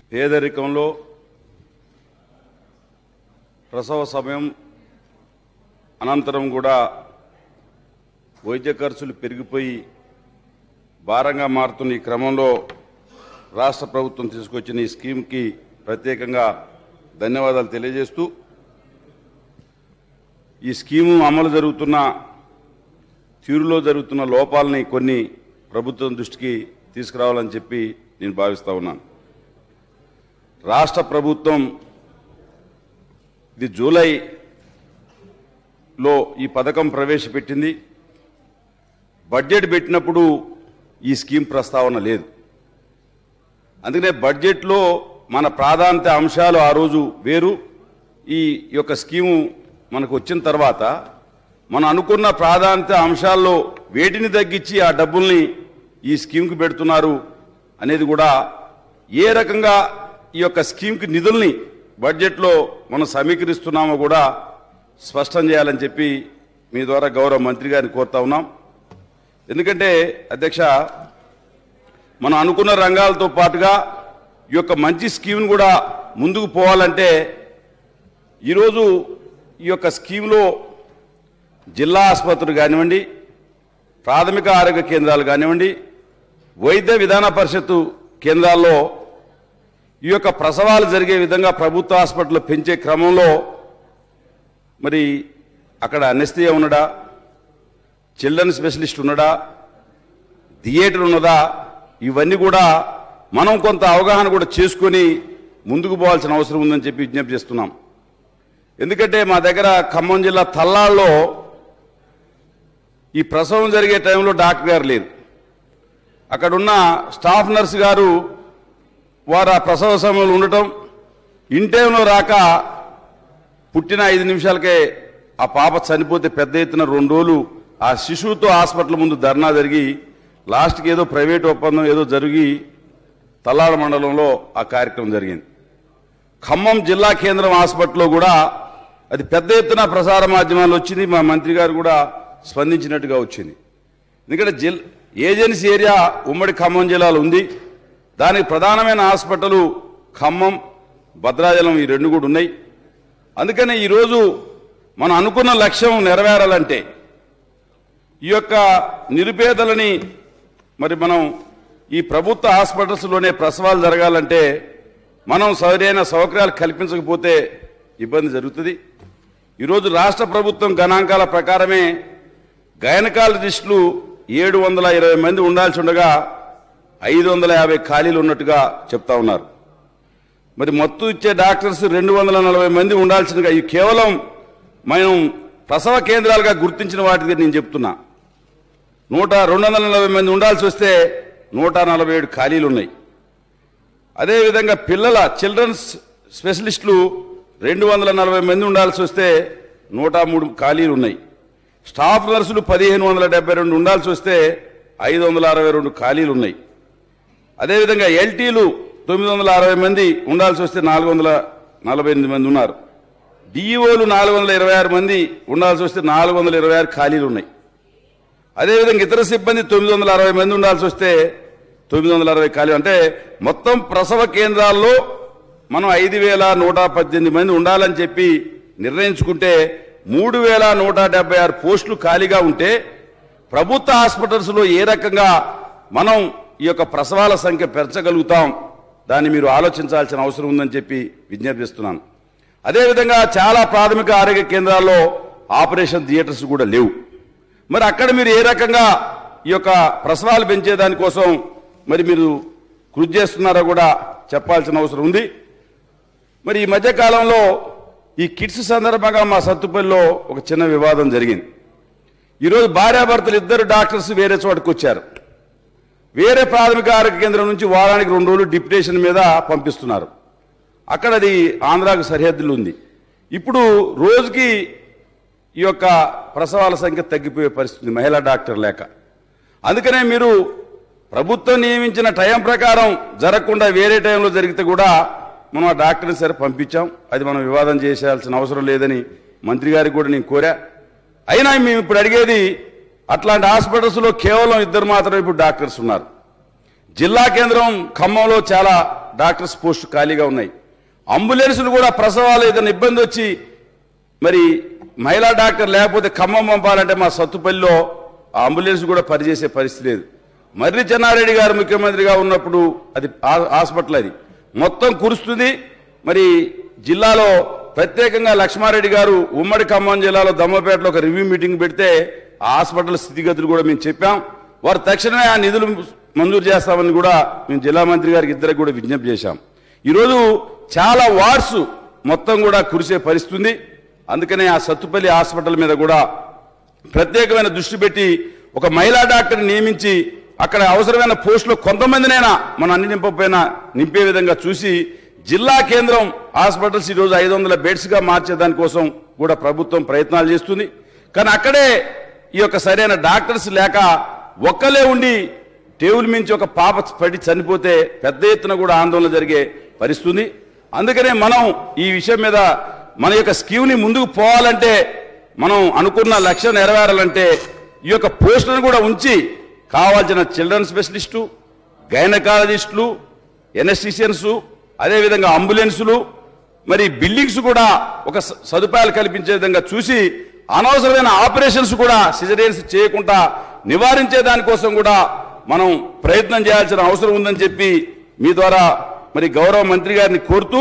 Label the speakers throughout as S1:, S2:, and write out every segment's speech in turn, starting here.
S1: పేదరికంలో ప్రసవ సమయం అనంతరం కూడా వైద్య ఖర్చులు పెరిగిపోయి భారంగా మారుతున్న ఈ క్రమంలో రాష్ట్ర ప్రభుత్వం తీసుకొచ్చిన ఈ స్కీమ్కి ప్రత్యేకంగా ధన్యవాదాలు తెలియజేస్తూ ఈ స్కీము అమలు జరుగుతున్న తీరులో జరుగుతున్న లోపాలని కొన్ని ప్రభుత్వం దృష్టికి తీసుకురావాలని చెప్పి నేను భావిస్తా ఉన్నాను రాష్ట్ర ప్రభుత్వం ఇది జూలైలో ఈ పథకం ప్రవేశపెట్టింది బడ్జెట్ పెట్టినప్పుడు ఈ స్కీమ్ ప్రస్తావన లేదు అందుకనే బడ్జెట్లో మన ప్రాధాన్యత అంశాలు ఆ రోజు వేరు ఈ యొక్క స్కీము మనకు వచ్చిన తర్వాత మనం అనుకున్న ప్రాధాన్యత అంశాల్లో వేటిని తగ్గించి ఆ డబ్బుల్ని ఈ స్కీమ్కి పెడుతున్నారు అనేది కూడా ఏ రకంగా ఈ యొక్క స్కీమ్కి నిధుల్ని బడ్జెట్లో మనం సమీకరిస్తున్నామో కూడా స్పష్టం చేయాలని చెప్పి మీ ద్వారా గౌరవ మంత్రి గారిని కోరుతా ఉన్నాం ఎందుకంటే అధ్యక్ష మనం అనుకున్న రంగాలతో పాటుగా ఈ యొక్క మంచి స్కీమ్ను కూడా ముందుకు పోవాలంటే ఈరోజు ఈ యొక్క స్కీమ్లో జిల్లా ఆసుపత్రులు కానివ్వండి ప్రాథమిక ఆరోగ్య కేంద్రాలు కానివ్వండి వైద్య విధాన పరిషత్తు కేంద్రాల్లో ఈ యొక్క ప్రసవాలు జరిగే విధంగా ప్రభుత్వ హాస్పిటల్ పెంచే క్రమంలో మరి అక్కడ అనెస్థియా ఉన్నడా చిల్డ్రన్ స్పెషలిస్ట్ ఉన్నడా థియేటర్ ఉన్నదా ఇవన్నీ కూడా మనం కొంత అవగాహన కూడా చేసుకొని ముందుకు పోవాల్సిన అవసరం ఉందని చెప్పి విజ్ఞప్తి చేస్తున్నాం ఎందుకంటే మా దగ్గర ఖమ్మం జిల్లా తల్లాల్లో ఈ ప్రసవం జరిగే టైంలో డాక్టర్ గారు లేరు అక్కడున్న స్టాఫ్ నర్స్ గారు వారు ఆ ప్రసవ సమయంలో ఉండటం ఇన్ టైంలో రాక పుట్టిన ఐదు నిమిషాలకే ఆ పాప చనిపోతే పెద్ద ఎత్తున రెండు రోజులు ఆ శిశువుతో హాస్పిటల్ ముందు ధర్నా జరిగి లాస్ట్కి ఏదో ప్రైవేట్ ఒప్పందం ఏదో జరిగి తల్లాడ మండలంలో ఆ కార్యక్రమం జరిగింది ఖమ్మం జిల్లా కేంద్రం హాస్పిటల్లో కూడా అది పెద్ద ఎత్తున ప్రసార మాధ్యమాల్లో వచ్చింది మా మంత్రి గారు కూడా స్పందించినట్టుగా వచ్చింది ఎందుకంటే జిల్ ఏజెన్సీ ఏరియా ఉమ్మడి ఖమ్మం జిల్లాలో ఉంది దానికి ప్రధానమైన హాస్పిటల్ ఖమ్మం భద్రాచలం ఈ రెండు కూడా ఉన్నాయి అందుకనే ఈరోజు మనం అనుకున్న లక్ష్యం నెరవేరాలంటే ఈ యొక్క నిరుపేదలని మరి మనం ఈ ప్రభుత్వ హాస్పిటల్స్లోనే ప్రసవాలు జరగాలంటే మనం సరైన సౌకర్యాలు కల్పించకపోతే ఇబ్బంది జరుగుతుంది ఈరోజు రాష్ట్ర ప్రభుత్వం గణాంకాల ప్రకారమే గైనకాలజిస్టులు ఏడు వందల ఇరవై మంది ఉండాల్సి ఉండగా ఐదు వందల యాభై ఖాళీలు ఉన్నట్టుగా చెప్తా ఉన్నారు మరి మొత్తం ఇచ్చే డాక్టర్స్ రెండు వందల నలభై మంది ఉండాల్సిందిగా ఇవి కేవలం మనం ప్రసవ కేంద్రాలుగా గుర్తించిన వాటికి నేను చెప్తున్నా నూట రెండు వందల నలభై మంది ఉండాల్సి వస్తే నూట నలభై ఏడు ఖాళీలు ఉన్నాయి అదేవిధంగా పిల్లల చిల్డ్రన్స్ స్పెషలిస్టులు రెండు వందల నలభై మంది ఉండాల్సి వస్తే నూట మూడు ఖాళీలు ఉన్నాయి స్టాఫ్ నర్సులు పదిహేను వందల డెబ్బై రెండు ఉండాల్సి వస్తే ఐదు వందల అరవై రెండు ఖాళీలు ఉన్నాయి అదేవిధంగా ఎల్టీలు తొమ్మిది వందల అరవై మంది ఉండాల్సి వస్తే నాలుగు వందల నలభై ఎనిమిది మంది ఉన్నారు డిఈఓలు నాలుగు వందల ఇరవై ఆరు మంది ఉండాల్సి వస్తే నాలుగు వందల ఇరవై ఆరు ఖాళీలు ఉన్నాయి అదేవిధంగా ఇతర సిబ్బంది తొమ్మిది వందల అరవై మంది ఉండాల్సి వస్తే తొమ్మిది వందల అరవై ఖాళీ అంటే మొత్తం ప్రసవ కేంద్రాల్లో మనం ఐదు వేల నూట పద్దెనిమిది మంది ఉండాలని చెప్పి నిర్ణయించుకుంటే మూడు వేల నూట డెబ్బై ఆరు పోస్టులు ఖాళీగా ఉంటే ప్రభుత్వ హాస్పిటల్స్లో ఏ రకంగా మనం ఈ యొక్క ప్రసవాల సంఖ్య పెంచగలుగుతాం దాన్ని మీరు ఆలోచించాల్సిన అవసరం ఉందని చెప్పి విజ్ఞప్తిస్తున్నాను అదేవిధంగా చాలా ప్రాథమిక ఆరోగ్య కేంద్రాల్లో ఆపరేషన్ థియేటర్స్ కూడా లేవు మరి అక్కడ మీరు ఏ రకంగా ఈ యొక్క ప్రసవాలు పెంచేదానికోసం మరి మీరు కృషి చేస్తున్నారో కూడా చెప్పాల్సిన అవసరం ఉంది మరి ఈ మధ్య కాలంలో ఈ కిడ్స్ సందర్భంగా మా సత్తుపల్లిలో ఒక చిన్న వివాదం జరిగింది ఈరోజు భార్యాభర్తలు ఇద్దరు డాక్టర్స్ వేరే చోటకు వచ్చారు వేరే ప్రాథమిక ఆరోగ్య కేంద్రం నుంచి వారానికి రెండు రోజులు డిప్యుటేషన్ మీద పంపిస్తున్నారు అక్కడ అది ఆంధ్రాకు సరిహద్దులు ఉంది ఇప్పుడు రోజుకి ఈ యొక్క ప్రసవాల సంఖ్య తగ్గిపోయే పరిస్థితి మహిళా డాక్టర్ లేక అందుకనే మీరు ప్రభుత్వం నియమించిన టైం ప్రకారం జరగకుండా వేరే టైంలో జరిగితే కూడా మనం ఆ డాక్టర్ని సరే పంపించాం అది మనం వివాదం చేసేయాల్సిన అవసరం లేదని మంత్రి గారికి కూడా నేను కోరా అయినా మేము ఇప్పుడు అడిగేది అట్లాంటి హాస్పిటల్స్లో కేవలం ఇద్దరు మాత్రమే ఇప్పుడు డాక్టర్స్ ఉన్నారు జిల్లా కేంద్రం ఖమ్మంలో చాలా డాక్టర్స్ పోస్ట్ ఖాళీగా ఉన్నాయి అంబులెన్సులు కూడా ప్రసవాలు ఏదైనా ఇబ్బంది వచ్చి మరి మహిళా డాక్టర్ లేకపోతే ఖమ్మం పంపాలంటే మా సత్తుపల్లిలో ఆ అంబులెన్స్ కూడా పనిచేసే పరిస్థితి లేదు మర్రి చెన్నారెడ్డి గారు ముఖ్యమంత్రిగా ఉన్నప్పుడు అది ఆ- హాస్పిటల్ అది మొత్తం కురుస్తుంది మరి జిల్లాలో ప్రత్యేకంగా లక్ష్మారెడ్డి గారు ఉమ్మడి ఖమ్మం జిల్లాలో దమ్మపేటలో ఒక రివ్యూ మీటింగ్ పెడితే ఆ హాస్పిటల్ స్థితిగతులు కూడా మేము చెప్పాం వారు తక్షణమే ఆ నిధులు మంజూరు చేస్తామని కూడా మేము జిల్లా మంత్రి గారికి ఇద్దరికి కూడా విజ్ఞప్తి చేశాం ఈరోజు చాలా వార్డ్స్ మొత్తం కూడా కురిసే పరిస్థితి ఉంది అందుకనే ఆ సత్తుపల్లి హాస్పిటల్ మీద కూడా ప్రత్యేకమైన దృష్టి పెట్టి ఒక మహిళా డాక్టర్ని నియమించి అక్కడ అవసరమైన పోస్టులు కొంతమందినైనా మనం అన్ని నింపకపోయినా నింపే విధంగా చూసి జిల్లా కేంద్రం హాస్పిటల్స్ ఈరోజు ఐదు వందల బెడ్స్గా మార్చే దానికోసం కూడా ప్రభుత్వం ప్రయత్నాలు చేస్తుంది కానీ అక్కడే ఈ యొక్క సరైన డాక్టర్స్ లేక ఒక్కలే ఉండి టేబుల్ మించి ఒక పాప పడి చనిపోతే పెద్ద ఎత్తున కూడా ఆందోళన జరిగే పరిస్థితి ఉంది అందుకనే మనం ఈ విషయం మీద మన యొక్క స్కీమ్ని ముందుకు పోవాలంటే మనం అనుకున్న లక్ష్యం నెరవేరాలంటే ఈ యొక్క పోస్టులను కూడా ఉంచి కావాల్సిన చిల్డ్రన్ స్పెషలిస్టు గైనకాలజిస్టులు ఎనస్టిషియన్స్ అదేవిధంగా అంబులెన్సులు మరి బిల్డింగ్స్ కూడా ఒక స- సదుపాయాలు కల్పించే విధంగా చూసి అనవసరమైన ఆపరేషన్స్ కూడా సిజరియన్స్ చేయకుండా నివారించే దానికోసం కూడా మనం ప్రయత్నం చేయాల్సిన అవసరం ఉందని చెప్పి మీ ద్వారా మరి గౌరవ మంత్రి గారిని కోరుతూ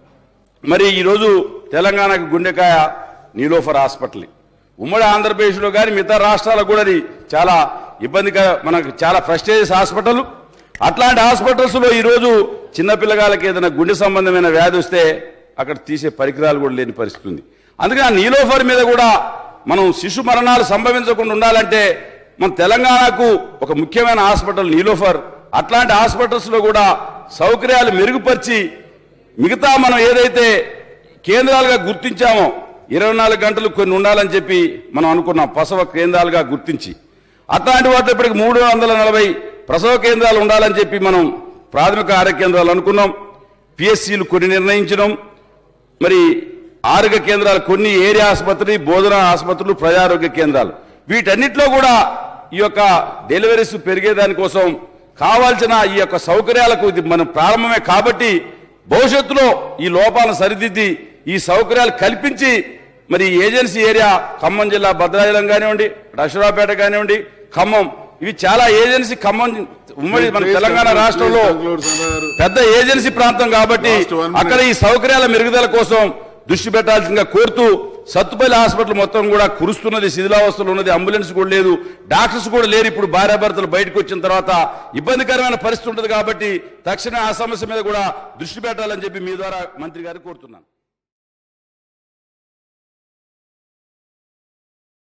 S1: మరి ఈరోజు తెలంగాణకు గుండెకాయ నీలోఫర్ హాస్పిటల్ ఉమ్మడి ఆంధ్రప్రదేశ్లో కానీ మిగతా రాష్ట్రాలకు కూడా అది చాలా ఇబ్బందిగా మనకు చాలా ఫ్రస్టేజెస్ హాస్పిటల్ అట్లాంటి హాస్పిటల్స్లో ఈరోజు చిన్నపిల్లగాళ్ళకి ఏదైనా గుండె సంబంధమైన వ్యాధి వస్తే అక్కడ తీసే పరికరాలు కూడా లేని పరిస్థితి ఉంది అందుకని ఆ నీలోఫర్ మీద కూడా మనం శిశు మరణాలు సంభవించకుండా ఉండాలంటే మన తెలంగాణకు ఒక ముఖ్యమైన హాస్పిటల్ నీలోఫర్ అట్లాంటి హాస్పిటల్స్లో కూడా సౌకర్యాలు మెరుగుపరిచి మిగతా మనం ఏదైతే కేంద్రాలుగా గుర్తించామో ఇరవై నాలుగు గంటలు కొన్ని ఉండాలని చెప్పి మనం అనుకున్నాం ప్రసవ కేంద్రాలుగా గుర్తించి అట్లాంటి వాటిలో ఇప్పటికి మూడు వందల నలభై ప్రసవ కేంద్రాలు ఉండాలని చెప్పి మనం ప్రాథమిక ఆరోగ్య కేంద్రాలు అనుకున్నాం పిఎస్సీలు కొన్ని నిర్ణయించడం మరి ఆరోగ్య కేంద్రాలు కొన్ని ఏరియా ఆసుపత్రి బోధన ఆసుపత్రులు ప్రజారోగ్య కేంద్రాలు వీటన్నిటిలో కూడా ఈ యొక్క డెలివరీస్ పెరిగేదానికోసం కావాల్సిన ఈ యొక్క సౌకర్యాలకు ఇది మనం ప్రారంభమే కాబట్టి భవిష్యత్తులో ఈ లోపాలను సరిదిద్ది ఈ సౌకర్యాలు కల్పించి మరి ఈ ఏజెన్సీ ఏరియా ఖమ్మం జిల్లా భద్రాచలం కానివ్వండి అశ్వరాపేట కానివ్వండి ఖమ్మం ఇవి చాలా ఏజెన్సీ ఖమ్మం ఉమ్మడి మన తెలంగాణ రాష్ట్రంలో పెద్ద ఏజెన్సీ ప్రాంతం కాబట్టి
S2: Last one minute.
S1: అక్కడ ఈ సౌకర్యాల మెరుగుదల కోసం దృష్టి పెట్టాల్సిందిగా కోరుతూ సత్తుపల్లి హాస్పిటల్ మొత్తం కూడా కురుస్తున్నది శిథిలావస్థలో ఉన్నది అంబులెన్స్ కూడా లేదు డాక్టర్స్ కూడా లేరు ఇప్పుడు భార్యాభర్తలు బయటకు వచ్చిన తర్వాత ఇబ్బందికరమైన పరిస్థితి ఉంటుంది కాబట్టి తక్షణ ఆ సమస్య మీద కూడా దృష్టి పెట్టాలని చెప్పి మీ ద్వారా మంత్రి గారు కోరుతున్నాను